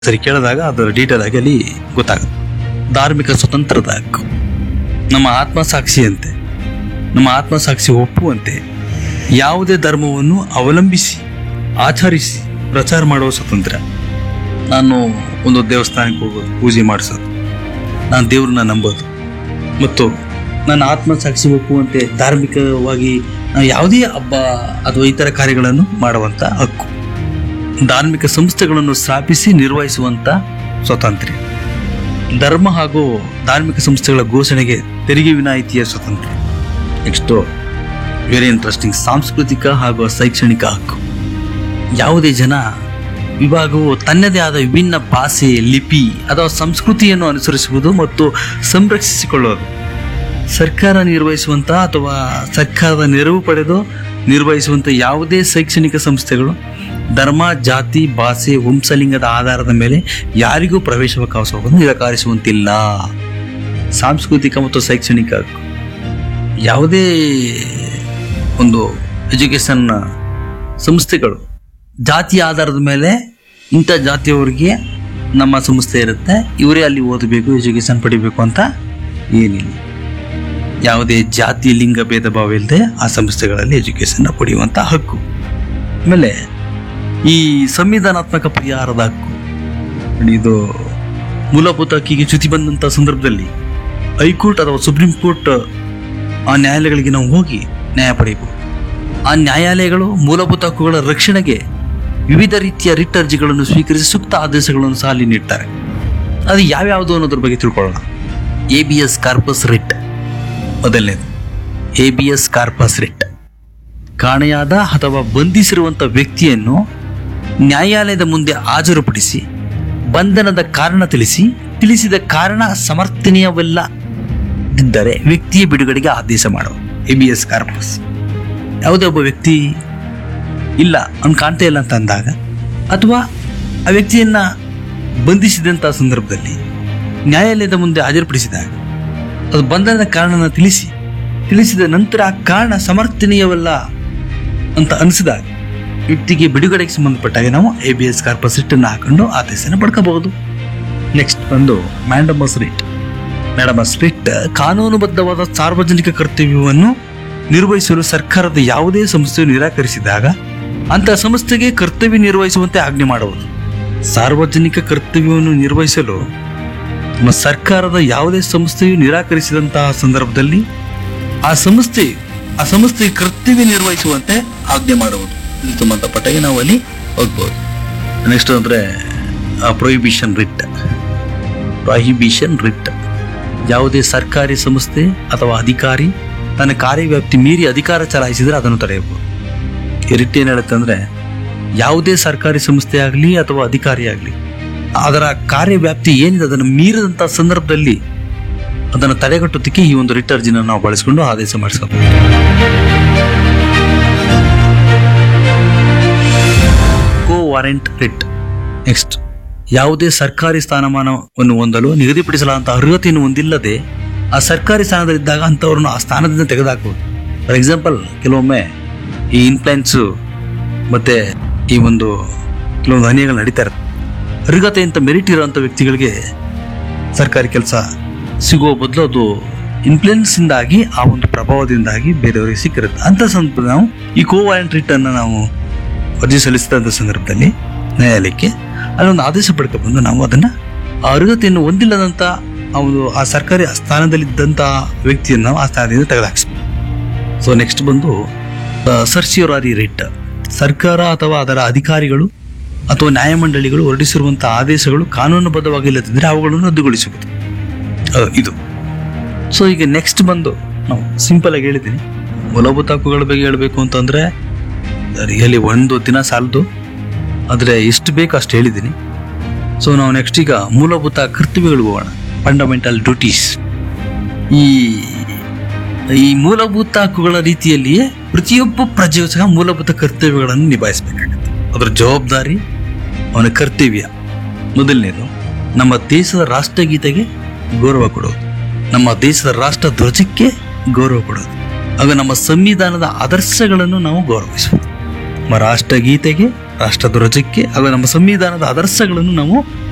ಸರಿ ಕೇಳಿದಾಗ ಅದರ ಡೀಟೇಲ್ ಆಗಿ ಅಲ್ಲಿ ಗೊತ್ತಾಗುತ್ತೆ ಧಾರ್ಮಿಕ ಸ್ವತಂತ್ರದ ಹಕ್ಕು ನಮ್ಮ ಆತ್ಮಸಾಕ್ಷಿಯಂತೆ ನಮ್ಮ ಆತ್ಮಸಾಕ್ಷಿ ಒಪ್ಪುವಂತೆ ಯಾವುದೇ ಧರ್ಮವನ್ನು ಅವಲಂಬಿಸಿ ಆಚರಿಸಿ ಪ್ರಚಾರ ಮಾಡುವ ಸ್ವಾತಂತ್ರ್ಯ ನಾನು ಒಂದು ದೇವಸ್ಥಾನಕ್ಕೆ ಹೋಗೋದು ಪೂಜೆ ಮಾಡಿಸೋದು ನಾನು ದೇವ್ರನ್ನ ನಂಬೋದು ಮತ್ತು ನನ್ನ ಆತ್ಮಸಾಕ್ಷಿ ಒಪ್ಪುವಂತೆ ಧಾರ್ಮಿಕವಾಗಿ ನಾವು ಯಾವುದೇ ಹಬ್ಬ ಅಥವಾ ಇತರ ಕಾರ್ಯಗಳನ್ನು ಮಾಡುವಂಥ ಹಕ್ಕು ಧಾರ್ಮಿಕ ಸಂಸ್ಥೆಗಳನ್ನು ಸ್ಥಾಪಿಸಿ ನಿರ್ವಹಿಸುವಂತ ಸ್ವಾತಂತ್ರ್ಯ ಧರ್ಮ ಹಾಗೂ ಧಾರ್ಮಿಕ ಸಂಸ್ಥೆಗಳ ಘೋಷಣೆಗೆ ತೆರಿಗೆ ವಿನಾಯಿತಿಯ ಸ್ವಾತಂತ್ರ್ಯ ನೆಕ್ಸ್ಟು ವೆರಿ ಇಂಟ್ರೆಸ್ಟಿಂಗ್ ಸಾಂಸ್ಕೃತಿಕ ಹಾಗೂ ಶೈಕ್ಷಣಿಕ ಹಕ್ಕು ಯಾವುದೇ ಜನ ವಿಭಾಗವು ತನ್ನದೇ ಆದ ವಿಭಿನ್ನ ಭಾಷೆ ಲಿಪಿ ಅಥವಾ ಸಂಸ್ಕೃತಿಯನ್ನು ಅನುಸರಿಸುವುದು ಮತ್ತು ಸಂರಕ್ಷಿಸಿಕೊಳ್ಳುವುದು ಸರ್ಕಾರ ನಿರ್ವಹಿಸುವಂಥ ಅಥವಾ ಸರ್ಕಾರದ ನೆರವು ಪಡೆದು ನಿರ್ವಹಿಸುವಂಥ ಯಾವುದೇ ಶೈಕ್ಷಣಿಕ ಸಂಸ್ಥೆಗಳು ಧರ್ಮ ಜಾತಿ ಭಾಷೆ ವಂಶಲಿಂಗದ ಆಧಾರದ ಮೇಲೆ ಯಾರಿಗೂ ಪ್ರವೇಶಾವಕಾಶವನ್ನು ನಿರಾಕರಿಸುವಂತಿಲ್ಲ ಸಾಂಸ್ಕೃತಿಕ ಮತ್ತು ಶೈಕ್ಷಣಿಕ ಹಕ್ಕು ಯಾವುದೇ ಒಂದು ಎಜುಕೇಶನ್ ಸಂಸ್ಥೆಗಳು ಜಾತಿ ಆಧಾರದ ಮೇಲೆ ಇಂಥ ಜಾತಿಯವರಿಗೆ ನಮ್ಮ ಸಂಸ್ಥೆ ಇರುತ್ತೆ ಇವರೇ ಅಲ್ಲಿ ಓದಬೇಕು ಎಜುಕೇಶನ್ ಪಡಿಬೇಕು ಅಂತ ಏನಿಲ್ಲ ಯಾವುದೇ ಜಾತಿ ಲಿಂಗ ಭೇದ ಭಾವ ಇಲ್ಲದೆ ಆ ಸಂಸ್ಥೆಗಳಲ್ಲಿ ಎಜುಕೇಶನ್ ಪಡೆಯುವಂಥ ಹಕ್ಕು ಆಮೇಲೆ ಈ ಸಂವಿಧಾನಾತ್ಮಕ ಪರಿಹಾರದ ಹಕ್ಕು ನೋಡಿ, ಇದು ಮೂಲಭೂತ ಹಕ್ಕಿಗೆ ಚ್ಯುತಿ ಬಂದಂಥ ಸಂದರ್ಭದಲ್ಲಿ ಹೈಕೋರ್ಟ್ ಅಥವಾ ಸುಪ್ರೀಂ ಕೋರ್ಟ್ ಆ ನ್ಯಾಯಾಲಯಗಳಿಗೆ ನಾವು ಹೋಗಿ ನ್ಯಾಯ ಪಡೆಯಬಹುದು ಆ ನ್ಯಾಯಾಲಯಗಳು ಮೂಲಭೂತ ಹಕ್ಕುಗಳ ರಕ್ಷಣೆಗೆ ವಿವಿಧ ರೀತಿಯ ರಿಟ್ ಅರ್ಜಿಗಳನ್ನು ಸ್ವೀಕರಿಸಿ ಸೂಕ್ತ ಆದೇಶಗಳನ್ನು ಸಹ ಅಲ್ಲಿ ನೀಡ್ತಾರೆ ಅದು ಯಾವ್ಯಾವುದು ಅನ್ನೋದ್ರ ಬಗ್ಗೆ ತಿಳ್ಕೊಳ್ಳೋಣ habeas corpus writ ಮೊದಲನೇದು habeas corpus writ ಕಾಣೆಯಾದ ಅಥವಾ ಬಂಧಿಸಿರುವಂಥ ವ್ಯಕ್ತಿಯನ್ನು ನ್ಯಾಯಾಲಯದ ಮುಂದೆ ಹಾಜರುಪಡಿಸಿ ಬಂಧನದ ಕಾರಣ ತಿಳಿಸಿ ತಿಳಿಸಿದ ಕಾರಣ ಸಮರ್ಥನೀಯವಲ್ಲ ಇದ್ದರೆ ವ್ಯಕ್ತಿಯ ಬಿಡುಗಡೆಗೆ ಆದೇಶ ಮಾಡುವ ಎ ಬಿ ಎಸ್ ಕಾರ್ಪಸ್ ಯಾವುದೇ ಒಬ್ಬ ವ್ಯಕ್ತಿ ಇಲ್ಲ ಅವ್ನು ಕಾಣ್ತಾ ಇಲ್ಲ ಅಂತ ಅಂದಾಗ ಅಥವಾ ಆ ವ್ಯಕ್ತಿಯನ್ನ ಬಂಧಿಸಿದಂಥ ಸಂದರ್ಭದಲ್ಲಿ ನ್ಯಾಯಾಲಯದ ಮುಂದೆ ಹಾಜರುಪಡಿಸಿದಾಗ ಅದು ಬಂಧನದ ಕಾರಣನ ತಿಳಿಸಿ ತಿಳಿಸಿದ ನಂತರ ಆ ಕಾರಣ ಸಮರ್ಥನೀಯವಲ್ಲ ಅಂತ ಅನಿಸಿದಾಗ ವ್ಯಕ್ತಿಗೆ ಬಿಡುಗಡೆಗೆ ಸಂಬಂಧಪಟ್ಟಾಗ ನಾವು ಎ ಬಿ ಎಸ್ ಕಾರ್ಪಸ್ ರಿಟ್ಟನ್ನು ಹಾಕೊಂಡು ಆದೇಶನ ಪಡ್ಕೋಬಹುದು ನೆಕ್ಸ್ಟ್ ಬಂದು ಮ್ಯಾಂಡಮಸ್ ರಿಟ್ ಮ್ಯಾಡಮಸ್ ರಿಟ್ ಕಾನೂನುಬದ್ಧವಾದ ಸಾರ್ವಜನಿಕ ಕರ್ತವ್ಯವನ್ನು ನಿರ್ವಹಿಸಲು ಸರ್ಕಾರದ ಯಾವುದೇ ಸಂಸ್ಥೆಯು ನಿರಾಕರಿಸಿದಾಗ ಅಂತಹ ಸಂಸ್ಥೆಗೆ ಕರ್ತವ್ಯ ನಿರ್ವಹಿಸುವಂತೆ ಆಜ್ಞೆ ಮಾಡುವುದು ಸಾರ್ವಜನಿಕ ಕರ್ತವ್ಯವನ್ನು ನಿರ್ವಹಿಸಲು ನಮ್ಮ ಸರ್ಕಾರದ ಯಾವುದೇ ಸಂಸ್ಥೆಯು ನಿರಾಕರಿಸಿದಂತಹ ಸಂದರ್ಭದಲ್ಲಿ ಆ ಸಂಸ್ಥೆ ಆ ಸಂಸ್ಥೆಗೆ ಕರ್ತವ್ಯ ನಿರ್ವಹಿಸುವಂತೆ ಆಜ್ಞೆ ಮಾಡುವುದು ಇದು ಸಂಬಂಧಪಟ್ಟಾಗೆ ನಾವು ಅಲ್ಲಿ ಹೋಗ್ಬೋದು ನೆಕ್ಸ್ಟ್ ಅಂದ್ರೆ ಪ್ರೊಹಿಬಿಷನ್ ರಿಟ್ ಪ್ರೊಹಿಬಿಷನ್ ರಿಟ್ ಯಾವುದೇ ಸರ್ಕಾರಿ ಸಂಸ್ಥೆ ಅಥವಾ ಅಧಿಕಾರಿ ತನ್ನ ಕಾರ್ಯವ್ಯಾಪ್ತಿ ಮೀರಿ ಅಧಿಕಾರ ಚಲಾಯಿಸಿದರೆ ಅದನ್ನು ತಡೆಯಬಹುದು ಈ ರಿಟ್ ಏನು ಹೇಳುತ್ತೆ ಅಂದ್ರೆ ಯಾವುದೇ ಸರ್ಕಾರಿ ಸಂಸ್ಥೆ ಆಗಲಿ ಅಥವಾ ಅಧಿಕಾರಿ ಆಗಲಿ ಅದರ ಕಾರ್ಯವ್ಯಾಪ್ತಿ ಏನಿದೆ ಅದನ್ನು ಮೀರಿದಂಥ ಸಂದರ್ಭದಲ್ಲಿ ಅದನ್ನು ತಡೆಗಟ್ಟೋದಕ್ಕೆ ಈ ಒಂದು ರಿಟ್ ಅರ್ಜಿನ ನಾವು ಬಳಸಿಕೊಂಡು ಆದೇಶ ಮಾಡಿಸ್ಕೋಬಹುದು ಕೋ ವಾರೆಂಟ್ ರಿಟ್ ನೆಕ್ಸ್ಟ್ ಯಾವುದೇ ಸರ್ಕಾರಿ ಸ್ಥಾನಮಾನವನ್ನು ಹೊಂದಲು ನಿಗದಿಪಡಿಸಲಾದಂಥ ಅರ್ಹತೆಯನ್ನು ಹೊಂದಿಲ್ಲದೆ ಆ ಸರ್ಕಾರಿ ಸ್ಥಾನದಲ್ಲಿದ್ದಾಗ ಅಂಥವ್ರನ್ನು ಆ ಸ್ಥಾನದಿಂದ ತೆಗೆದುಹಾಕ್ಬೋದು ಫಾರ್ ಎಕ್ಸಾಂಪಲ್ ಕೆಲವೊಮ್ಮೆ ಈ ಇನ್ಫ್ಲುಯೆನ್ಸು ಮತ್ತೆ ಈ ಒಂದು ಕೆಲವೊಂದು ಅನ್ಯಗಳು ನಡೀತಾ ಇರುತ್ತೆ ಅರ್ಹತೆ ಅಂತ ಮೆರಿಟ್ ಇರೋಂಥ ವ್ಯಕ್ತಿಗಳಿಗೆ ಸರ್ಕಾರಿ ಕೆಲಸ ಸಿಗುವ ಬದಲು ಅದು ಇನ್ಫ್ಲುಯೆನ್ಸ್ ಇಂದಾಗಿ ಆ ಒಂದು ಪ್ರಭಾವದಿಂದಾಗಿ ಬೇರೆಯವರಿಗೆ ಸಿಕ್ಕಿರುತ್ತೆ ಅಂತ ಸಂದರ್ಭ ನಾವು ಈ ಕೋ ವಾರೆಂಟ್ ರಿಟ್ ಅನ್ನು ನಾವು ಅರ್ಜಿ ಸಲ್ಲಿಸಿದಂಥ ಸಂದರ್ಭದಲ್ಲಿ ನ್ಯಾಯಾಲಯಕ್ಕೆ ಅಲ್ಲೊಂದು ಆದೇಶ ಪಡ್ಕೊಂಡು ನಾವು ಅದನ್ನ ಆ ಅರ್ಹತೆಯನ್ನು ಹೊಂದಿಲ್ಲದಂತ ಆ ಒಂದು ಆ ಸರ್ಕಾರಿ ಸ್ಥಾನದಲ್ಲಿದ್ದಂಥ ವ್ಯಕ್ತಿಯನ್ನು ನಾವು ಆ ಸ್ಥಾನದಿಂದ ತೆಗೆದುಹಾಕಿಸ್ಬೋದು ಸೊ ನೆಕ್ಸ್ಟ್ ಬಂದು ಸರ್ಸಿಯೋರಾರಿ ರಿಟ್ ಸರ್ಕಾರ ಅಥವಾ ಅದರ ಅಧಿಕಾರಿಗಳು ಅಥವಾ ನ್ಯಾಯಮಂಡಳಿಗಳು ಹೊರಡಿಸಿರುವಂತಹ ಆದೇಶಗಳು ಕಾನೂನುಬದ್ಧವಾಗಿಲ್ಲದಿದ್ದರೆ ಅವುಗಳನ್ನು ರದ್ದುಗೊಳಿಸುವುದು ಅಹ್, ಇದು ಸೊ ಈಗ ನೆಕ್ಸ್ಟ್ ಬಂದು ನಾವು ಸಿಂಪಲ್ ಆಗಿ ಹೇಳಿದ್ದೀನಿ ಮೂಲಭೂತ ಹಕ್ಕುಗಳ ಬಗ್ಗೆ ಹೇಳಬೇಕು ಅಂತಂದ್ರೆ ರಿಯಲಿ ಒಂದು ದಿನ ಸಾಲದು ಆದರೆ ಎಷ್ಟು ಬೇಕು ಅಷ್ಟು ಹೇಳಿದ್ದೀನಿ ಸೊ ನಾವು ನೆಕ್ಸ್ಟ್ ಈಗ ಮೂಲಭೂತ ಕರ್ತವ್ಯಗಳಿಗೆ ಹೋಗೋಣ ಫಂಡಮೆಂಟಲ್ ಡ್ಯೂಟೀಸ್ ಈ ಈ ಮೂಲಭೂತ ಹಕ್ಕುಗಳ ರೀತಿಯಲ್ಲಿಯೇ ಪ್ರತಿಯೊಬ್ಬ ಪ್ರಜೆಯು ಸಹ ಮೂಲಭೂತ ಕರ್ತವ್ಯಗಳನ್ನು ನಿಭಾಯಿಸಬೇಕಾಗುತ್ತೆ ಅದರ ಜವಾಬ್ದಾರಿ ಅವನ ಕರ್ತವ್ಯ ಮೊದಲನೇದು ನಮ್ಮ ದೇಶದ ರಾಷ್ಟ್ರಗೀತೆಗೆ ಗೌರವ ಕೊಡೋದು ನಮ್ಮ ದೇಶದ ರಾಷ್ಟ್ರ ಧ್ವಜಕ್ಕೆ ಗೌರವ ಕೊಡೋದು ಹಾಗೂ ನಮ್ಮ ಸಂವಿಧಾನದ ಆದರ್ಶಗಳನ್ನು ನಾವು ಗೌರವಿಸಬೇಕು ನಮ್ಮ ರಾಷ್ಟ್ರಗೀತೆಗೆ ರಾಷ್ಟ್ರ ಧ್ವಜಕ್ಕೆ ಹಾಗೂ ನಮ್ಮ ಸಂವಿಧಾನದ ಆದರ್ಶಗಳನ್ನು ನಾವು